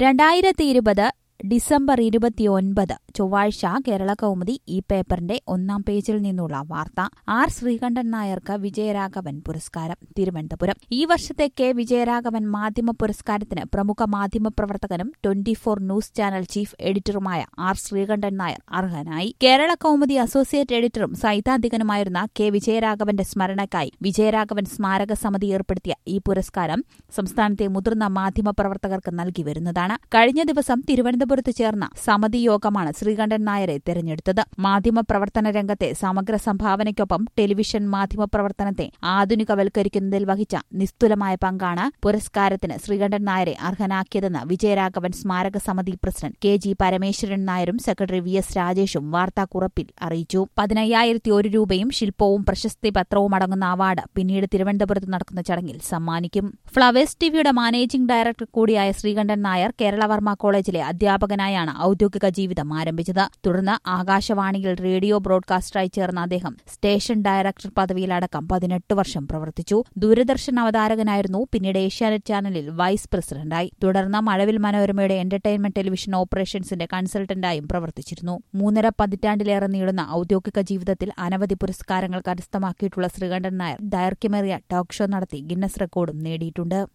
രണ്ടായിരത്തി ഇരുപത് ഡിസംബർ ഇരുപത്തിയൊൻപത് ചൊവ്വാഴ്ച കേരള കൗമുദി ഈ പേപ്പറിന്റെ ഒന്നാം പേജിൽ നിന്നുള്ള വാർത്ത ആർ ശ്രീകണ്ഠൻ നായർക്ക് വിജയരാഘവൻ പുരസ്കാരം തിരുവനന്തപുരം ഈ വർഷത്തെ കെ വിജയരാഘവൻ മാധ്യമ പുരസ്കാരത്തിന് പ്രമുഖ മാധ്യമപ്രവർത്തകനും twenty four news channel chief എഡിറ്ററുമായ ആർ ശ്രീകണ്ഠൻ നായർ അർഹനായി കേരള കൗമുദി അസോസിയേറ്റ് എഡിറ്ററും സൈദ്ധാന്തികനുമായിരുന്ന കെ വിജയരാഘവന്റെ സ്മരണയ്ക്കായി വിജയരാഘവൻ സ്മാരക സമിതി ഏർപ്പെടുത്തിയ ഈ പുരസ്കാരം സംസ്ഥാനത്തെ മുതിർന്ന മാധ്യമപ്രവർത്തകർക്ക് നൽകി വരുന്നതാണ് കഴിഞ്ഞ ദിവസം തിരുവനന്തപുരത്ത് ചേർന്ന സമിതി യോഗമാണ് ശ്രീകണ്ഠൻ നായരെ തെരഞ്ഞെടുത്തത് മാധ്യമപ്രവർത്തന രംഗത്തെ സമഗ്ര സംഭാവനയ്ക്കൊപ്പം ടെലിവിഷൻ മാധ്യമപ്രവർത്തനത്തെ ആധുനികവൽക്കരിക്കുന്നതിൽ വഹിച്ച നിസ്തുലമായ പങ്കാണ് പുരസ്കാരത്തിന് ശ്രീകണ്ഠൻ നായരെ അർഹനാക്കിയതെന്ന് വിജയരാഘവൻ സ്മാരക സമിതി പ്രസിഡന്റ് കെ ജി പരമേശ്വരൻ നായരും സെക്രട്ടറി വി എസ് രാജേഷും വാർത്താക്കുറപ്പിൽ അറിയിച്ചു പതിനയ്യായിരത്തി ഒരു രൂപയും ശില്പവും പ്രശസ്തി പത്രവും അടങ്ങുന്ന അവാർഡ് പിന്നീട് തിരുവനന്തപുരത്ത് നടക്കുന്ന ചടങ്ങിൽ സമ്മാനിക്കും ഫ്ളവേഴ്സ് ടിവിയുടെ മാനേജിംഗ് ഡയറക്ടർ കൂടിയായ ശ്രീകണ്ഠൻ നായർ കേരളവർമ്മ കോളേജിലെ അധ്യാപകനായാണ് ഔദ്യോഗിക ജീവിതം ആരംഭിച്ചത് തുടർന്ന് ആകാശവാണിയിൽ റേഡിയോ ബ്രോഡ്കാസ്റ്ററായി ചേർന്ന അദ്ദേഹം സ്റ്റേഷൻ ഡയറക്ടർ പദവിയിലടക്കം പതിനെട്ട് വർഷം പ്രവർത്തിച്ചു ദൂരദർശൻ അവതാരകനായിരുന്നു പിന്നീട് ഏഷ്യാനെറ്റ് ചാനലിൽ വൈസ് പ്രസിഡന്റായി തുടർന്ന് മഴവിൽ മനോരമയുടെ എന്റർടൈൻമെന്റ് ടെലിവിഷൻ ഓപ്പറേഷൻസിന്റെ കൺസൾട്ടന്റായും പ്രവർത്തിച്ചിരുന്നു മൂന്നര പതിറ്റാണ്ടിലേറെ നീളുന്ന ഔദ്യോഗിക ജീവിതത്തിൽ അനവധി പുരസ്കാരങ്ങൾ കരസ്ഥമാക്കിയിട്ടുള്ള ശ്രീകണ്ഠൻ നായർ ദൈർഘ്യമേറിയ ടോക്ക് ഷോ നടത്തി ഗിന്നസ് റെക്കോർഡും നേടിയിട്ടുണ്ട്